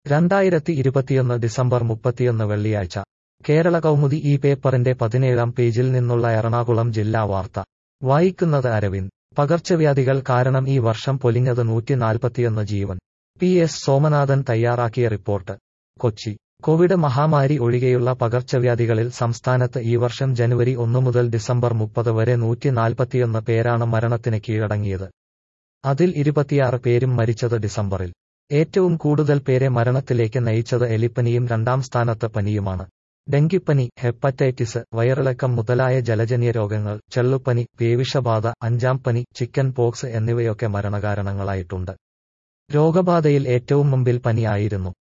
രണ്ടായിരത്തി ഇരുപത്തിയൊന്ന് ഡിസംബർ മുപ്പത്തിയൊന്ന് വെള്ളിയാഴ്ച കേരള കൗമുദി ഈ പേപ്പറിന്റെ പതിനേഴാം പേജിൽ നിന്നുള്ള എറണാകുളം ജില്ലാ വാർത്ത വായിക്കുന്നത് അരവിന്ദ് പകർച്ചവ്യാധികൾ കാരണം ഈ വർഷം പൊലിഞ്ഞത് നൂറ്റി നാൽപ്പത്തിയൊന്ന് ജീവൻ പി എസ് സോമനാഥൻ തയ്യാറാക്കിയ റിപ്പോർട്ട് കൊച്ചി കോവിഡ് മഹാമാരി ഒഴികെയുള്ള പകർച്ചവ്യാധികളിൽ സംസ്ഥാനത്ത് ഈ വർഷം ജനുവരി ഒന്ന് മുതൽ ഡിസംബർ മുപ്പത് വരെ നൂറ്റി നാൽപ്പത്തിയൊന്ന് പേരാണ് മരണത്തിന് കീഴടങ്ങിയത് അതിൽ ഇരുപത്തിയാറ് പേരും മരിച്ചത് ഡിസംബറിൽ ഏറ്റവും കൂടുതൽ പേരെ മരണത്തിലേക്ക് നയിച്ചത് എലിപ്പനിയും രണ്ടാം സ്ഥാനത്ത് പനിയുമാണ് ഡെങ്കിപ്പനി ഹെപ്പറ്റൈറ്റിസ് വയറിളക്കം മുതലായ ജലജന്യ രോഗങ്ങൾ ചെള്ളുപ്പനി പേവിഷബാധ അഞ്ചാം പനി ചിക്കൻ പോക്സ് എന്നിവയൊക്കെ മരണകാരണങ്ങളായിട്ടുണ്ട് രോഗബാധയിൽ ഏറ്റവും മുമ്പിൽ പനിയായിരുന്നു